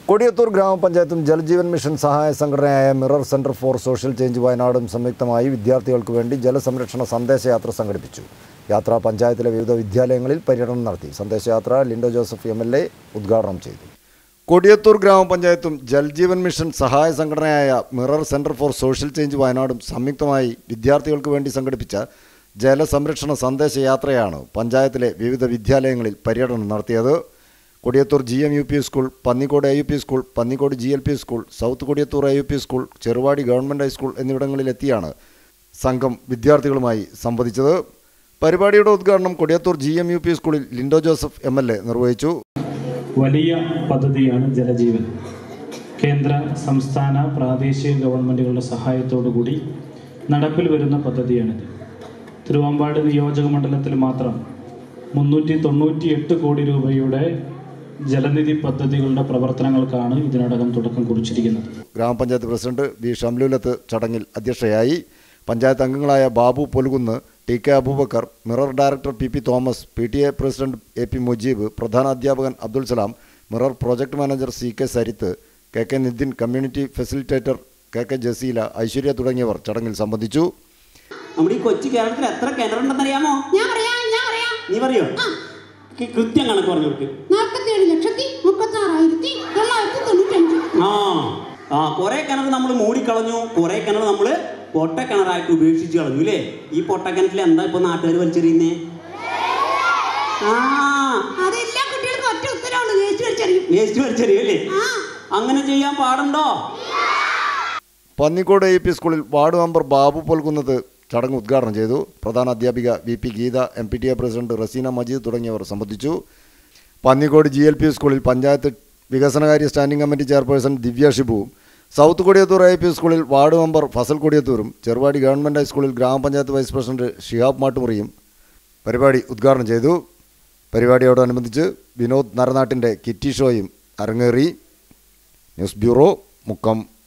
Kodiyathur ഗ്രാമപഞ്ചായത്തും Jal Jeevan mission സഹായ സംഘടനയായ mirror centre for social change വയനാടും സംയുക്തമായി വിദ്യാർത്ഥികൾക്ക് വേണ്ടി ജലസംരക്ഷണ സന്ദേശയാത്ര സംഘടിപ്പിച്ചു യാത്ര പഞ്ചായത്തിലെ വിവിധ വിദ്യാലയങ്ങളിൽ പര്യടനം നടത്തി സന്ദേശയാത്ര Lindo Joseph M L A ഉദ്ഘാടനം ചെയ്തു കൊടിയത്തൂർ ഗ്രാമപഞ്ചായത്തും ജൽജീവൻ മിഷൻ സഹായ സംഘടനയായ mirror centre for social change വയനാടും സംയുക്തമായി വിദ്യാർത്ഥികൾക്ക് വേണ്ടി സംഘടിപ്പിച്ച ജലസംരക്ഷണ സന്ദേശയാത്രയാണ് പഞ്ചായത്തിലെ വിവിധ വിദ്യാലയങ്ങളിൽ പര്യടനം നടത്തിയത് Kodiyathur G M U P school Pannikode A U P school Pannikode G L P school south Kodiyathur A U P school Cheruvadi government high school എന്നിവിടങ്ങളിലെത്തിയാണ് സംഘം വിദ്യാർത്ഥികളുമായി സംവദിച്ചത് പരിപാടിയുടെ ഉദ്ഘാടനം Kodiyathur G M U P സ്കൂളിൽ Lindo Joseph M L A നിർവഹിച്ചു വലിയ പദ്ധതിയാണ് ജലജീവൻ കേന്ദ്ര സംസ്ഥാന പ്രാദേശിക ഗവൺമെൻറ്റുകളുടെ സഹായത്തോടു കൂടി നടപ്പിൽ വരുന്ന പദ്ധതിയാണിത് തിരുവമ്പാട് നിയോജക മണ്ഡലത്തിൽ മാത്രം മുന്നൂറ്റി തൊണ്ണൂറ്റി എട്ട് കോടി രൂപയുടെ ജലനിധി പദ്ധതികളുടെ പ്രവർത്തനങ്ങൾക്കാണ് ഇതിനോടകം തുടക്കം കുറിച്ചിരിക്കുന്നത് ഗ്രാമപഞ്ചായത്ത് പ്രസിഡന്റ് വി ഷംലുലത്ത് ചടങ്ങിൽ അധ്യക്ഷയായി പഞ്ചായത്ത് അംഗങ്ങളായ Babu Polukunnu T K Aboobacker mirror director P P Thomas P T A president A P Mujeeb പ്രധാന അധ്യാപകൻ Abdul Salam mirror project manager C K Sarith K K Nithin community facilitator K K Jaseela Aishwarya തുടങ്ങിയവർ ചടങ്ങിൽ സംബന്ധിച്ചു നമ്മുടെ ഈ കൊച്ചു കേരളത്തിൽ എത്ര കിണറുണ്ടെന്ന് അറിയാമോ ഞാൻ പറയാം ഞാൻ പറയാം നീ പറയോ കി- കൃത്യം കണക്ക് പറഞ്ഞു കൊടുക്ക് നാൽപ്പത്തിയേഴ് ലക്ഷത്തി മുപ്പത്തി ആറായിരത്തി തൊള്ളായിരത്തി തൊണ്ണൂറ്റഞ്ച് ആ ആ കുറെ കിണർ നമ്മൾ മൂടിക്കളഞ്ഞു കുറെ കിണർ നമ്മൾ പൊട്ട കിണറായിട്ട് ഉപേക്ഷിച്ച് കളഞ്ഞു അല്ലേ ഈ പൊട്ട കിണറ്റിൽ എന്താ ഇപ്പൊ നാട്ടുകാർ വലിച്ചെറിയുന്നേ ആ അതെല്ലാ കുട്ടികൾക്കും ഒറ്റ ഉത്തരവുള്ളൂ വേസ്റ്റ് വലിച്ചെറിയും വേസ്റ്റ് വലിച്ചെറിയും അല്ലേ ആ അങ്ങനെ ചെയ്യാൻ പാടുണ്ടോ പന്നിക്കോട് എ പി സ്കൂളിൽ വാർഡ് മെമ്പർ ബാബു പൊൽകുന്നത് ചടങ്ങ് ഉദ്ഘാടനം ചെയ്തു പ്രധാന അധ്യാപിക V P Geetha M P T A president Raseena Majeed തുടങ്ങിയവർ സംബന്ധിച്ചു പന്നിക്കോട് ജി എൽ പി സ്കൂളിൽ പഞ്ചായത്ത് വികസനകാര്യ സ്റ്റാൻഡിംഗ് കമ്മിറ്റി ചെയർപേഴ്സൺ ദിവ്യ ഷിബുവും സൗത്ത് കൊടിയത്തൂർ എ പി സ്കൂളിൽ വാർഡ് മെമ്പർ ഫസൽ കൊടിയത്തൂരും ചെറുവാടി ഗവൺമെൻറ് ഹൈസ്കൂളിൽ ഗ്രാമപഞ്ചായത്ത് വൈസ് പ്രസിഡന്റ് ഷിഹാബ് മാട്ടുമുറിയും പരിപാടി ഉദ്ഘാടനം ചെയ്തു പരിപാടിയോടനുബന്ധിച്ച് വിനോദ് നരനാട്ടിൻ്റെ കിറ്റി ഷോയും അരങ്ങേറി ന്യൂസ് ബ്യൂറോ മുക്കം